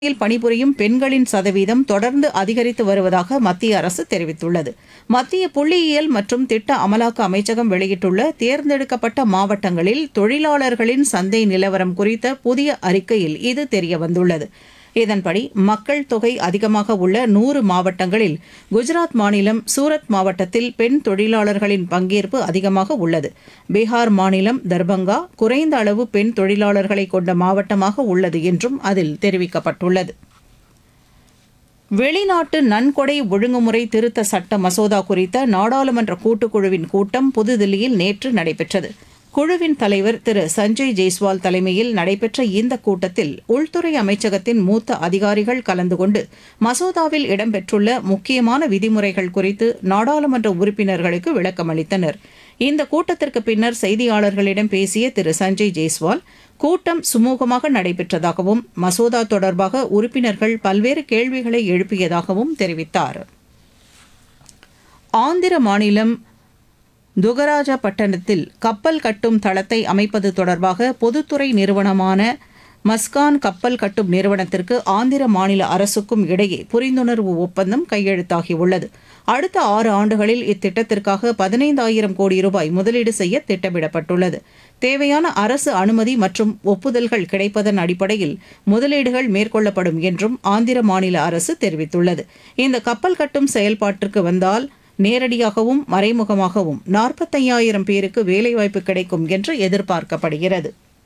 யில் பணிபுரியும் பெண்களின் சதவீதம் தொடர்ந்து அதிகரித்து வருவதாக மத்திய அரசு தெரிவித்துள்ளது மத்திய புள்ளியியல் மற்றும் திட்ட அமலாக்க அமைச்சகம் வெளியிட்டுள்ள தேர்ந்தெடுக்கப்பட்ட மாவட்டங்களில் தொழிலாளர்களின் சந்தை நிலவரம் குறித்த புதிய அறிக்கையில் இது தெரியவந்துள்ளது இதன்படி மக்கள் தொகை அதிகமாக உள்ள நூறு மாவட்டங்களில் குஜராத் மாநிலம் சூரத் மாவட்டத்தில் பெண் தொழிலாளர்களின் பங்கேற்பு அதிகமாக உள்ளது பீகார் மாநிலம் தர்பங்கா குறைந்த அளவு பெண் தொழிலாளர்களை கொண்ட மாவட்டமாக உள்ளது என்றும் அதில் தெரிவிக்கப்பட்டுள்ளது வெளிநாட்டு நன்கொடை ஒழுங்குமுறை திருத்த சட்ட மசோதா குறித்த நாடாளுமன்ற கூட்டுக்குழுவின் கூட்டம் புதுதில்லியில் நேற்று நடைபெற்றது குழுவின் தலைவர் திரு சஞ்சய் ஜெய்ஸ்வால் தலைமையில் நடைபெற்ற இந்த கூட்டத்தில் உள்துறை அமைச்சகத்தின் மூத்த அதிகாரிகள் கலந்து கொண்டு மசோதாவில் இடம்பெற்றுள்ள முக்கியமான விதிமுறைகள் குறித்து நாடாளுமன்ற உறுப்பினர்களுக்கு விளக்கமளித்தனர் இந்த கூட்டத்திற்கு பின்னர் செய்தியாளர்களிடம் பேசிய திரு சஞ்சய் ஜெய்ஸ்வால் கூட்டம் சுமூகமாக நடைபெற்றதாகவும் மசோதா தொடர்பாக உறுப்பினர்கள் பல்வேறு கேள்விகளை எழுப்பியதாகவும் தெரிவித்தார் ஆந்திர மாநிலம் துகராஜப்பட்டினத்தில் கப்பல் கட்டும் தளத்தை அமைப்பது தொடர்பாக பொதுத்துறை நிறுவனமான மஸ்கான் கப்பல் கட்டும் நிறுவனத்திற்கு ஆந்திர மாநில அரசுக்கும் இடையே புரிந்துணர்வு ஒப்பந்தம் கையெழுத்தாகியுள்ளது அடுத்த ஆறு ஆண்டுகளில் இத்திட்டத்திற்காக பதினைந்தாயிரம் கோடி ரூபாய் முதலீடு செய்ய திட்டமிடப்பட்டுள்ளது தேவையான அரசு அனுமதி மற்றும் ஒப்புதல்கள் கிடைப்பதன் அடிப்படையில் முதலீடுகள் மேற்கொள்ளப்படும் என்றும் ஆந்திர மாநில அரசு தெரிவித்துள்ளது இந்த கப்பல் கட்டும் செயல்பாட்டிற்கு வந்தால் நேரடியாகவும் மறைமுகமாகவும் நாற்பத்தையாயிரம் பேருக்கு வேலைவாய்ப்பு கிடைக்கும் என்று எதிர்பார்க்கப்படுகிறது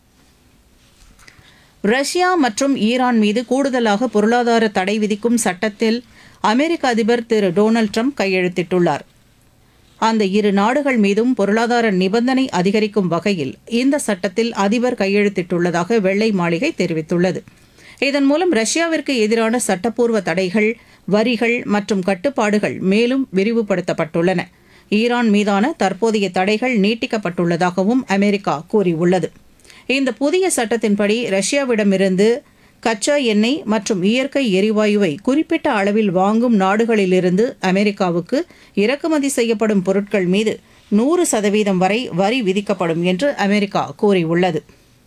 ரஷ்யா மற்றும் ஈரான் மீது கூடுதலாக பொருளாதார தடை விதிக்கும் சட்டத்தில் அமெரிக்க அதிபர் திரு டொனால்டு ட்ரம்ப் கையெழுத்திட்டுள்ளார் அந்த இரு நாடுகள் மீதும் பொருளாதார நிபந்தனை அதிகரிக்கும் வகையில் இந்த சட்டத்தில் அதிபர் கையெழுத்திட்டுள்ளதாக வெள்ளை மாளிகை தெரிவித்துள்ளது இதன் மூலம் ரஷ்யாவிற்கு எதிரான சட்டப்பூர்வ தடைகள் வரிகள் மற்றும் கட்டுப்பாடுகள் மேலும் விரிவுபடுத்தப்பட்டுள்ளன ஈரான் மீதான தற்போதைய தடைகள் நீட்டிக்கப்பட்டுள்ளதாகவும் அமெரிக்கா கூறியுள்ளது இந்த புதிய சட்டத்தின்படி ரஷ்யாவிடமிருந்து கச்சா எண்ணெய் மற்றும் இயற்கை எரிவாயுவை குறிப்பிட்ட அளவில் வாங்கும் நாடுகளிலிருந்து அமெரிக்காவுக்கு இறக்குமதி செய்யப்படும் பொருட்கள் மீது நூறு சதவீதம் வரை வரி விதிக்கப்படும் என்று அமெரிக்கா கூறியுள்ளது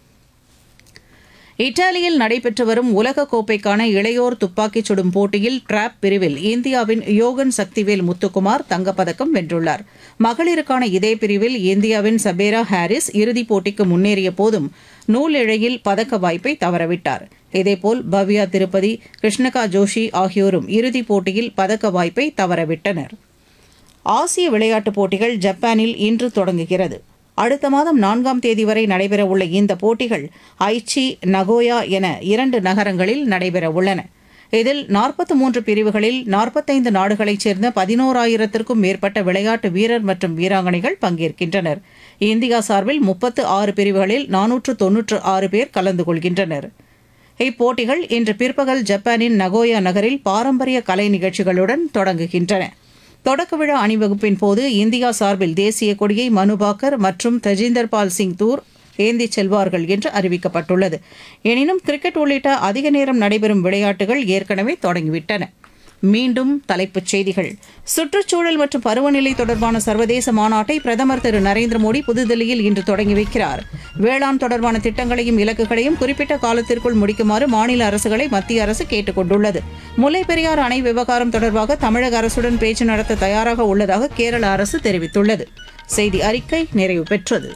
இத்தாலியில் நடைபெற்று வரும் உலகக்கோப்பைக்கான இளையோர் துப்பாக்கிச் சுடும் போட்டியில் டிராப் பிரிவில் இந்தியாவின் யோகன் சக்திவேல் முத்துக்குமார் தங்கப்பதக்கம் வென்றுள்ளார் மகளிருக்கான இதே பிரிவில் இந்தியாவின் சபேரா ஹாரிஸ் இறுதிப் போட்டிக்கு முன்னேறிய போதும் நூல் இழையில் பதக்க வாய்ப்பை தவறவிட்டார் இதேபோல் பவ்யா திருப்பதி கிருஷ்ணகா ஜோஷி ஆகியோரும் இறுதிப் போட்டியில் பதக்க வாய்ப்பை தவறவிட்டனர் ஆசிய விளையாட்டுப் போட்டிகள் ஜப்பானில் இன்று தொடங்குகிறது அடுத்த மாதம் நான்காம் தேதி வரை நடைபெறவுள்ள இந்த போட்டிகள் ஐச்சி நகோயா என இரண்டு நகரங்களில் நடைபெறவுள்ளன இதில் நாற்பத்தி மூன்று பிரிவுகளில் நாற்பத்தைந்து நாடுகளைச் சேர்ந்த பதினோராயிரத்திற்கும் மேற்பட்ட விளையாட்டு வீரர் மற்றும் வீராங்கனைகள் பங்கேற்கின்றனர் இந்தியா சார்பில் முப்பத்து ஆறு பிரிவுகளில் நானூற்று தொன்னூற்று ஆறு பேர் கலந்து கொள்கின்றனர் இப்போட்டிகள் இன்று பிற்பகல் ஜப்பானின் நகோயா நகரில் பாரம்பரிய கலை நிகழ்ச்சிகளுடன் தொடங்குகின்றன தொடக்க விழா அணிவகுப்பின் போது இந்தியா சார்பில் தேசிய கொடியை மனுபாக்கர் மற்றும் தஜிந்தர் பால் சிங் தூர் ஏந்திச் செல்வார்கள் என்று அறிவிக்கப்பட்டுள்ளது எனினும் கிரிக்கெட் உள்ளிட்ட அதிக நேரம் நடைபெறும் விளையாட்டுகள் ஏற்கனவே தொடங்கிவிட்டன மீண்டும் தலைப்புச் செய்திகள் சுற்றுச்சூழல் மற்றும் பருவநிலை தொடர்பான சர்வதேச மாநாட்டை பிரதமர் திரு நரேந்திர மோடி புதுதில்லியில் இன்று தொடங்கி வைக்கிறார் வேளாண் தொடர்பான திட்டங்களையும் இலக்குகளையும் குறிப்பிட்ட காலத்திற்குள் முடிக்குமாறு மாநில அரசுகளை மத்திய அரசு கேட்டுக் கொண்டுள்ளது முல்லை பெரியாறு அணை விவகாரம் தொடர்பாக தமிழக அரசுடன் பேச்சு நடத்த தயாராக உள்ளதாக கேரள அரசு தெரிவித்துள்ளது செய்தி அறிக்கை நிறைவு பெற்றது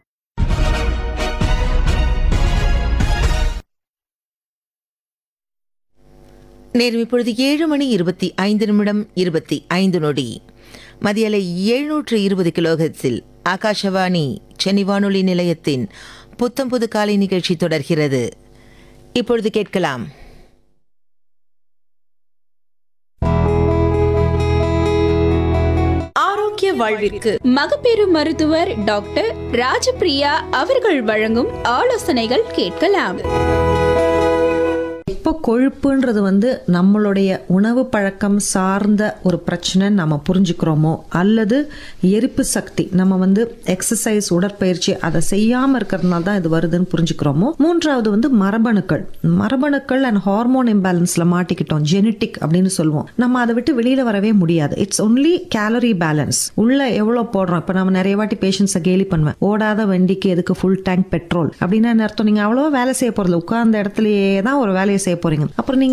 நேரம் இப்பொழுது ஏழு மணி இருபத்தி ஐந்து நிமிடம் இருபத்தி ஐந்து நொடி மதியலை எழுநூற்று இருபது கிலோஹெட்ஸில் ஆகாஷவாணி சென்னை வானொலி நிலையத்தின் புத்தம் புது காலை நிகழ்ச்சி தொடர்கிறது இப்பொழுது கேட்கலாம் ஆரோக்கிய வாழ்விற்கு மகப்பேறு மருத்துவர் டாக்டர் ராஜபிரியா அவர்கள் வழங்கும் ஆலோசனைகள் கேட்கலாம் இப்போ கொழுப்புன்றது வந்து நம்மளுடைய உணவு பழக்கம் சார்ந்த ஒரு பிரச்சனை நம்ம புரிஞ்சுக்கிறோமோ அல்லது எரிப்பு சக்தி நம்ம வந்து எக்ஸசைஸ் உடற்பயிற்சி அதை செய்யாம இருக்கிறதுனால தான் இது வருதுன்னு புரிஞ்சுக்கிறோமோ மூன்றாவது வந்து மரபணுக்கள் மரபணுக்கள் அண்ட் ஹார்மோன் இம்பேலன்ஸ்ல மாட்டிக்கிட்டோம் ஜெனட்டிக் அப்படின்னு சொல்லுவோம் நம்ம அதை விட்டு வெளியில வரவே முடியாது இட்ஸ் ஒன்லி கேலரி பேலன்ஸ் உள்ள எவ்வளவு போடுறோம் இப்ப நம்ம நிறைய வாட்டி பேஷண்ட்ஸை கேலி பண்ணுவேன் ஓடாத வண்டிக்கு எதுக்கு ஃபுல் டேங்க் பெட்ரோல் அப்படின்னா என்ன அர்த்தம் நீங்க அவ்வளவா வேலை செய்ய போறது உட்கார்ந்த இடத்துலயே தான் ஒரு வேலையை செய்ய போறீங்க அப்புறம் நீங்க